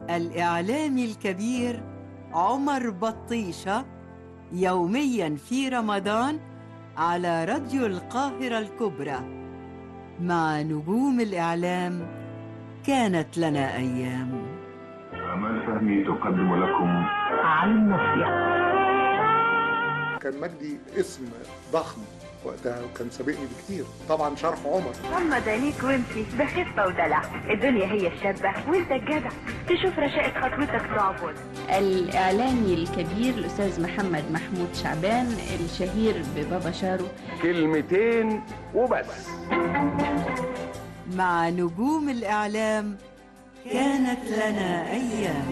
الإعلامي الكبير عمر بطيشة يوميا في رمضان على راديو القاهرة الكبرى مع نجوم الإعلام كانت لنا أيام آمال فهمي تقدم لكم علم نصيحة كان مجدي اسم ضخم وقتها وكان سابقني بكتير طبعا شرح عمر غمض عينيك وامشي بخفة ودلع الدنيا هي الشابة وانت الجدع تشوف رشاقة خطوتك تعبد الإعلامي الكبير الأستاذ محمد محمود شعبان الشهير ببابا شارو كلمتين وبس مع نجوم الإعلام كانت لنا أيام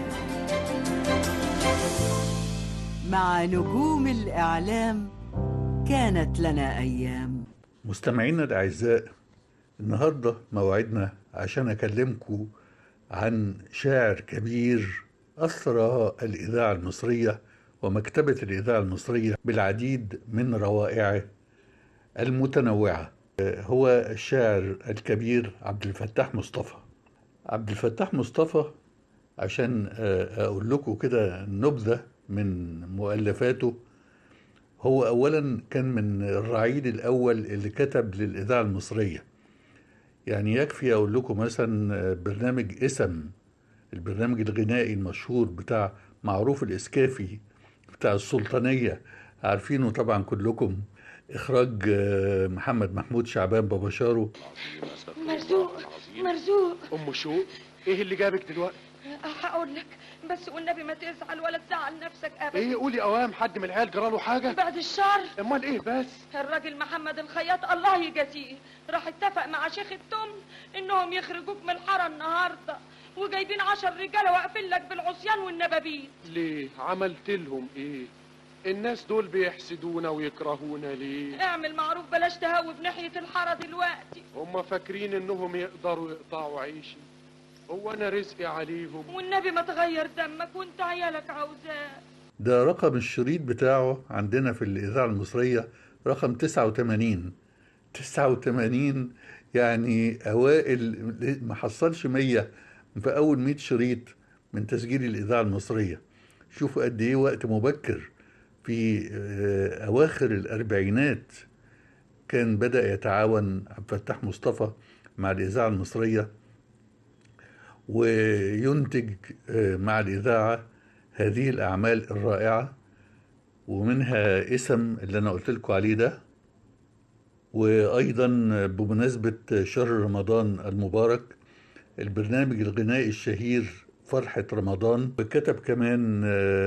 مع نجوم الإعلام كانت لنا أيام مستمعينا الأعزاء النهاردة موعدنا عشان أكلمكم عن شاعر كبير أثر الإذاعة المصرية ومكتبة الإذاعة المصرية بالعديد من روائعه المتنوعة هو الشاعر الكبير عبد الفتاح مصطفى عبد الفتاح مصطفى عشان أقول لكم كده نبذة من مؤلفاته هو أولا كان من الرعيل الأول اللي كتب للإذاعة المصرية يعني يكفي أقول لكم مثلا برنامج اسم البرنامج الغنائي المشهور بتاع معروف الإسكافي بتاع السلطانية عارفينه طبعا كلكم إخراج محمد محمود شعبان بابا شارو مرزوق مرزوق ام شو ايه اللي جابك دلوقتي هقول لك بس والنبي ما تزعل ولا تزعل نفسك ابدا ايه قولي اوام حد من العيال جراله حاجه بعد الشر امال ايه بس الراجل محمد الخياط الله يجازيه راح اتفق مع شيخ التمن انهم يخرجوك من الحاره النهارده وجايبين عشر رجاله واقفين لك بالعصيان والنبابيت ليه عملت لهم ايه الناس دول بيحسدونا ويكرهونا ليه اعمل معروف بلاش تهوب ناحيه الحاره دلوقتي هم فاكرين انهم يقدروا يقطعوا عيشي هو انا رزقي عليهم والنبي ما تغير دمك وانت عيالك عاوزاه ده رقم الشريط بتاعه عندنا في الإذاعة المصرية رقم 89 89 يعني أوائل ما حصلش 100 في أول 100 شريط من تسجيل الإذاعة المصرية شوفوا قد إيه وقت مبكر في أواخر الأربعينات كان بدأ يتعاون عبد الفتاح مصطفى مع الإذاعة المصرية وينتج مع الإذاعة هذه الأعمال الرائعة ومنها اسم اللي أنا قلت لكم عليه ده وأيضا بمناسبة شهر رمضان المبارك البرنامج الغنائي الشهير فرحة رمضان وكتب كمان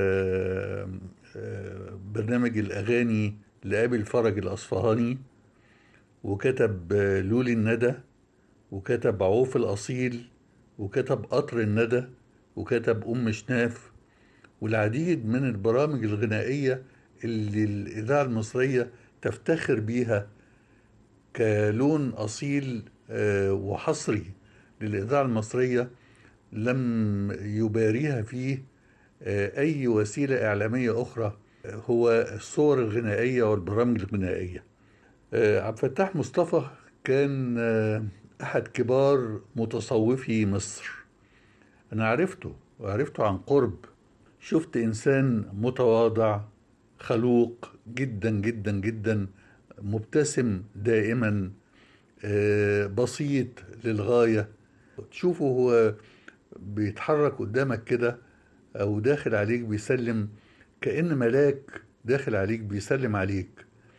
برنامج الأغاني لأبي الفرج الأصفهاني وكتب لولي الندى وكتب عوف الأصيل وكتب قطر الندى وكتب أم شناف والعديد من البرامج الغنائية اللي الإذاعة المصرية تفتخر بيها كلون أصيل وحصري للإذاعة المصرية لم يباريها فيه أي وسيلة إعلامية أخرى هو الصور الغنائية والبرامج الغنائية عبد الفتاح مصطفى كان أحد كبار متصوفي مصر أنا عرفته وعرفته عن قرب شفت إنسان متواضع خلوق جدا جدا جدا مبتسم دائما بسيط للغاية تشوفه هو بيتحرك قدامك كده أو داخل عليك بيسلم كأن ملاك داخل عليك بيسلم عليك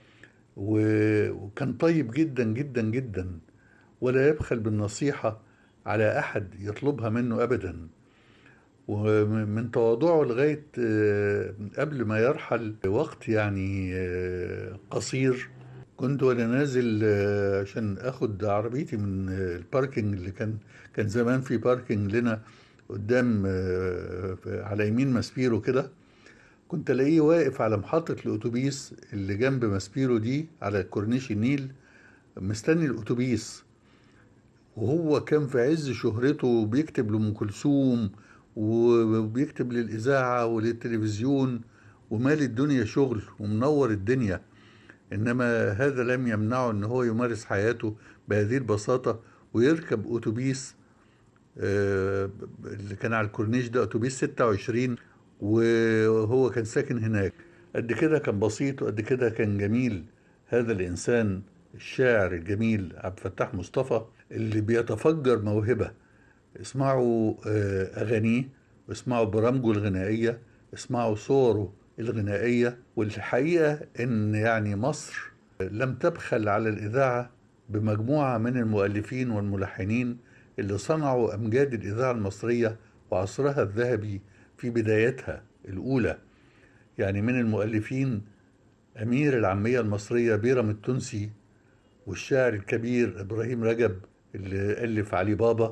وكان طيب جدا جدا جدا ولا يبخل بالنصيحة على أحد يطلبها منه أبدا ومن تواضعه لغاية قبل ما يرحل وقت يعني قصير كنت وانا نازل عشان اخد عربيتي من الباركينج اللي كان كان زمان في باركينج لنا قدام على يمين ماسبيرو كده كنت الاقيه واقف على محطة الاتوبيس اللي جنب ماسبيرو دي على كورنيش النيل مستني الاتوبيس وهو كان في عز شهرته بيكتب لأم كلثوم وبيكتب للإذاعة وللتلفزيون ومال الدنيا شغل ومنور الدنيا إنما هذا لم يمنعه إن هو يمارس حياته بهذه البساطة ويركب أتوبيس آه، اللي كان على الكورنيش ده اتوبيس 26 وهو كان ساكن هناك قد كده كان بسيط وقد كده كان جميل هذا الانسان الشاعر الجميل عبد الفتاح مصطفى اللي بيتفجر موهبه اسمعوا آه، اغانيه واسمعوا برامجه الغنائيه اسمعوا صوره الغنائيه والحقيقه ان يعني مصر لم تبخل على الاذاعه بمجموعه من المؤلفين والملحنين اللي صنعوا امجاد الاذاعه المصريه وعصرها الذهبي في بدايتها الاولى يعني من المؤلفين امير العاميه المصريه بيرم التونسي والشاعر الكبير ابراهيم رجب اللي الف علي بابا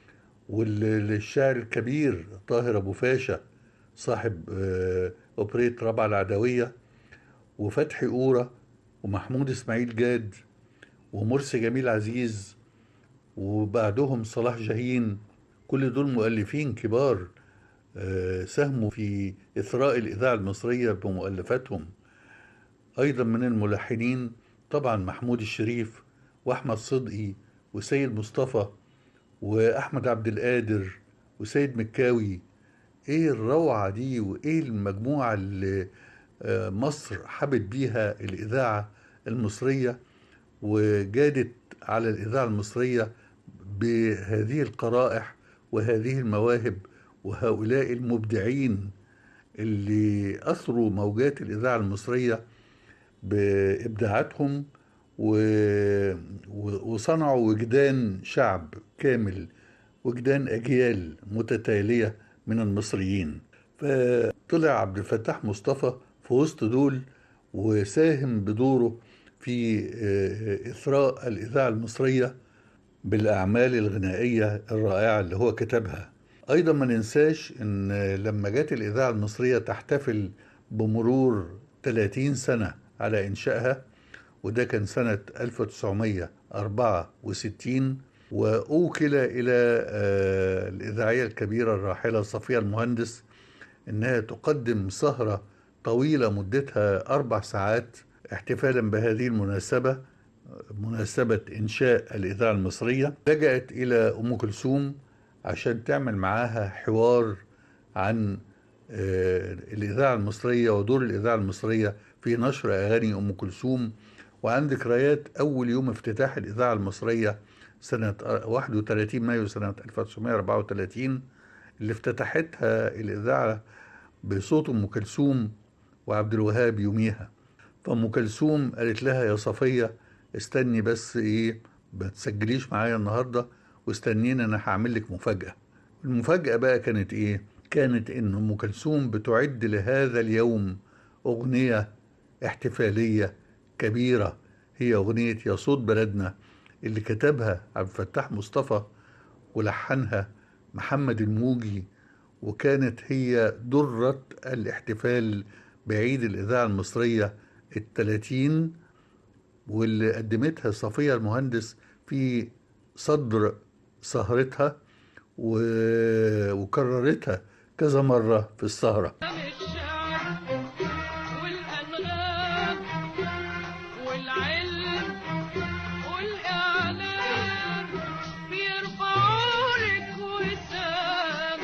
والشاعر الكبير طاهر ابو فاشا صاحب آه، اوبريت ربع العدويه وفتحي قوره ومحمود اسماعيل جاد ومرسي جميل عزيز وبعدهم صلاح جاهين كل دول مؤلفين كبار آه، ساهموا في إثراء الإذاعة المصرية بمؤلفاتهم أيضا من الملحنين طبعا محمود الشريف وأحمد صدقي وسيد مصطفى وأحمد عبد القادر وسيد مكاوي إيه الروعة دي وإيه المجموعة اللي آه، مصر حبت بيها الإذاعة المصرية وجادت على الإذاعة المصرية بهذه القرائح وهذه المواهب وهؤلاء المبدعين اللي أثروا موجات الإذاعة المصرية بإبداعاتهم و... و- وصنعوا وجدان شعب كامل وجدان أجيال متتالية من المصريين فطلع عبد الفتاح مصطفى في وسط دول وساهم بدوره في آه، إثراء الإذاعة المصرية بالأعمال الغنائية الرائعة اللي هو كتبها أيضا ما ننساش أن لما جت الإذاعة المصرية تحتفل بمرور 30 سنة على إنشائها وده كان سنة 1964 وأوكل إلى آه، الإذاعية الكبيرة الراحلة صفية المهندس إنها تقدم سهرة طويلة مدتها أربع ساعات احتفالا بهذه المناسبة مناسبة إنشاء الإذاعة المصرية لجأت إلى أم كلثوم عشان تعمل معاها حوار عن آه، الإذاعة المصرية ودور الإذاعة المصرية في نشر أغاني أم كلثوم وعن ذكريات أول يوم افتتاح الإذاعة المصرية سنة 31 مايو سنة 1934 اللي افتتحتها الإذاعة بصوت أم كلثوم وعبد الوهاب يوميها فأم كلثوم قالت لها يا صفية استني بس إيه ما تسجليش معايا النهاردة واستنيني أنا هعمل لك مفاجأة المفاجأة بقى كانت إيه؟ كانت إن أم كلثوم بتعد لهذا اليوم أغنية احتفالية كبيرة هي أغنية يا صوت بلدنا اللي كتبها عبد الفتاح مصطفى ولحنها محمد الموجي وكانت هي درة الاحتفال بعيد الإذاعة المصرية الثلاثين واللي قدمتها صفية المهندس في صدر سهرتها و- وكررتها كذا مرة في السهرة الشعر والأنغام والعلم والإعلام بيرفعوا لك وسام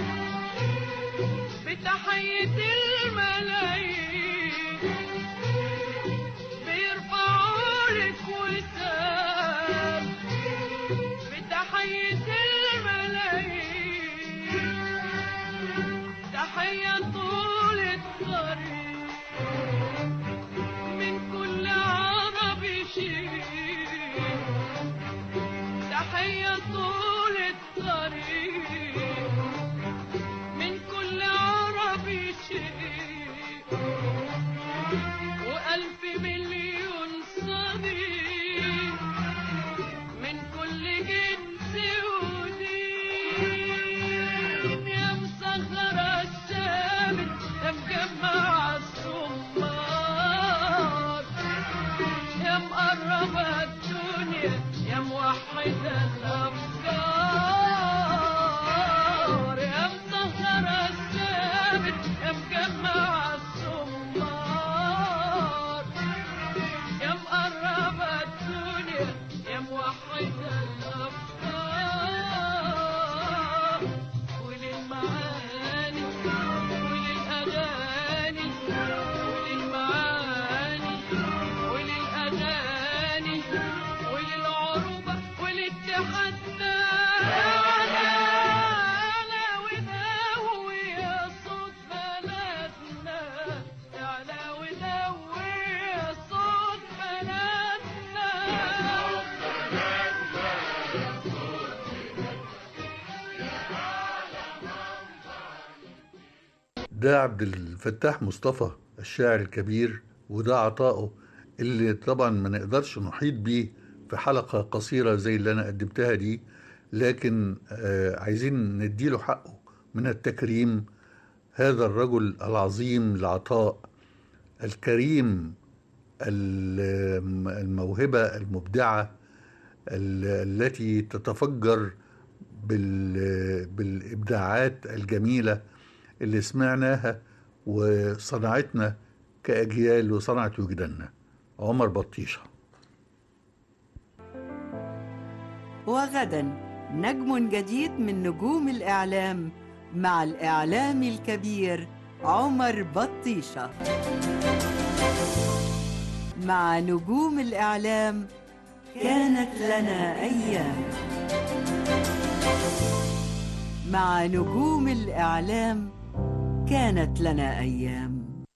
بتحية الملايين بيرفعوا لك وسام بتحية الملايين تحية طول ده عبد الفتاح مصطفى الشاعر الكبير وده عطائه اللي طبعا ما نقدرش نحيط بيه في حلقة قصيرة زي اللي أنا قدمتها دي لكن آه عايزين نديله حقه من التكريم هذا الرجل العظيم العطاء الكريم ال- الموهبة المبدعة ال- التي تتفجر بال- بالإبداعات الجميلة اللي سمعناها وصنعتنا كأجيال وصنعت وجداننا عمر بطيشة وغدا نجم جديد من نجوم الإعلام مع الإعلام الكبير عمر بطيشة مع نجوم الإعلام كانت لنا أيام مع نجوم الإعلام كانت لنا أيام